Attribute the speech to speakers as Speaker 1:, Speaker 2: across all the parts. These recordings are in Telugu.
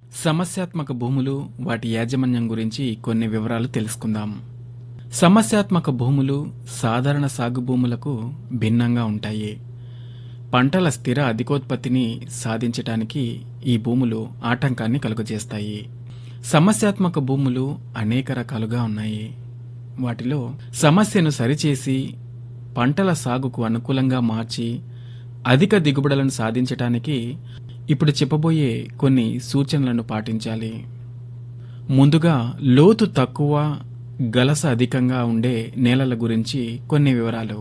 Speaker 1: సమస్యాత్మక భూములు వాటి యాజమాన్యం గురించి కొన్ని వివరాలు తెలుసుకుందాం సమస్యాత్మక భూములు సాధారణ సాగు భూములకు భిన్నంగా ఉంటాయి పంటల స్థిర అధికోత్పత్తిని సాధించటానికి ఈ భూములు ఆటంకాన్ని కలుగజేస్తాయి సమస్యాత్మక భూములు అనేక రకాలుగా ఉన్నాయి వాటిలో సమస్యను సరిచేసి పంటల సాగుకు అనుకూలంగా మార్చి అధిక దిగుబడులను సాధించటానికి ఇప్పుడు చెప్పబోయే కొన్ని సూచనలను పాటించాలి ముందుగా లోతు తక్కువ గలస అధికంగా ఉండే నేలల గురించి కొన్ని వివరాలు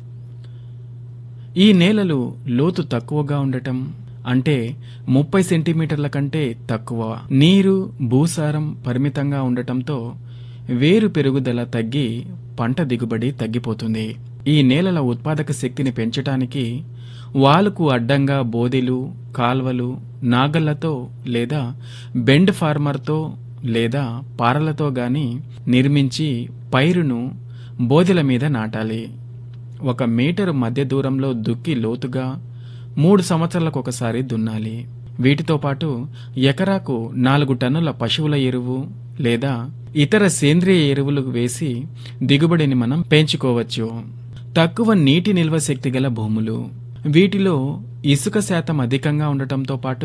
Speaker 1: ఈ నేలలు లోతు తక్కువగా ఉండటం అంటే ముప్పై సెంటీమీటర్ల కంటే తక్కువ నీరు భూసారం పరిమితంగా ఉండటంతో వేరు పెరుగుదల తగ్గి పంట దిగుబడి తగ్గిపోతుంది ఈ నేలల ఉత్పాదక శక్తిని పెంచటానికి వాలుకు అడ్డంగా బోదెలు కాల్వలు నాగళ్లతో లేదా బెండ్ ఫార్మర్తో లేదా పారలతో గాని నిర్మించి పైరును బోదెల మీద నాటాలి ఒక మీటరు మధ్య దూరంలో దుక్కి లోతుగా మూడు సంవత్సరాలకు ఒకసారి దున్నాలి వీటితో పాటు ఎకరాకు నాలుగు టన్నుల పశువుల ఎరువు లేదా ఇతర సేంద్రియ ఎరువులు వేసి దిగుబడిని మనం పెంచుకోవచ్చు తక్కువ నీటి నిల్వ శక్తి గల భూములు వీటిలో ఇసుక శాతం అధికంగా ఉండటంతో పాటు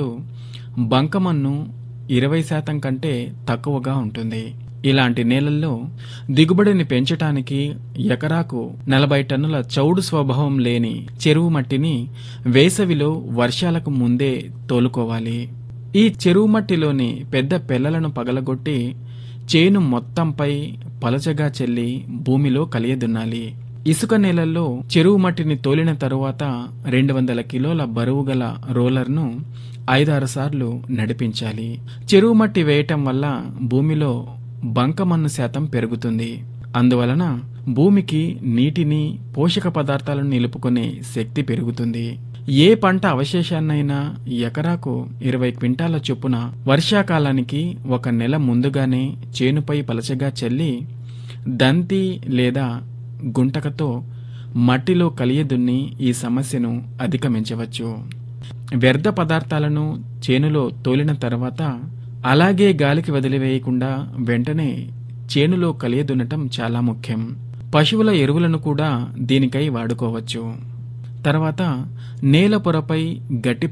Speaker 1: బంకమన్ను ఇరవై శాతం కంటే తక్కువగా ఉంటుంది ఇలాంటి నేలల్లో దిగుబడిని పెంచటానికి ఎకరాకు నలభై టన్నుల చౌడు స్వభావం లేని చెరువు మట్టిని వేసవిలో వర్షాలకు ముందే తోలుకోవాలి ఈ చెరువు మట్టిలోని పెద్ద పెళ్లలను పగలగొట్టి చేను మొత్తంపై పలచగా చెల్లి భూమిలో కలియదున్నాలి ఇసుక నేలల్లో చెరువు మట్టిని తోలిన తరువాత రెండు వందల కిలోల బరువు గల రోలర్ను ఐదారు సార్లు నడిపించాలి చెరువు మట్టి వేయటం వల్ల భూమిలో బంకమన్ను శాతం పెరుగుతుంది అందువలన భూమికి నీటిని పోషక పదార్థాలను నిలుపుకునే శక్తి పెరుగుతుంది ఏ పంట అవశేషాన్నైనా ఎకరాకు ఇరవై క్వింటాల చొప్పున వర్షాకాలానికి ఒక నెల ముందుగానే చేనుపై పలచగా చల్లి దంతి లేదా గుంటకతో మట్టిలో కలియదున్ని ఈ సమస్యను అధిగమించవచ్చు వ్యర్థ పదార్థాలను చేనులో తోలిన తర్వాత అలాగే గాలికి వదిలివేయకుండా వెంటనే చేనులో కలియదున్నటం చాలా ముఖ్యం పశువుల ఎరువులను కూడా దీనికై వాడుకోవచ్చు తర్వాత నేల పొరపై గట్టి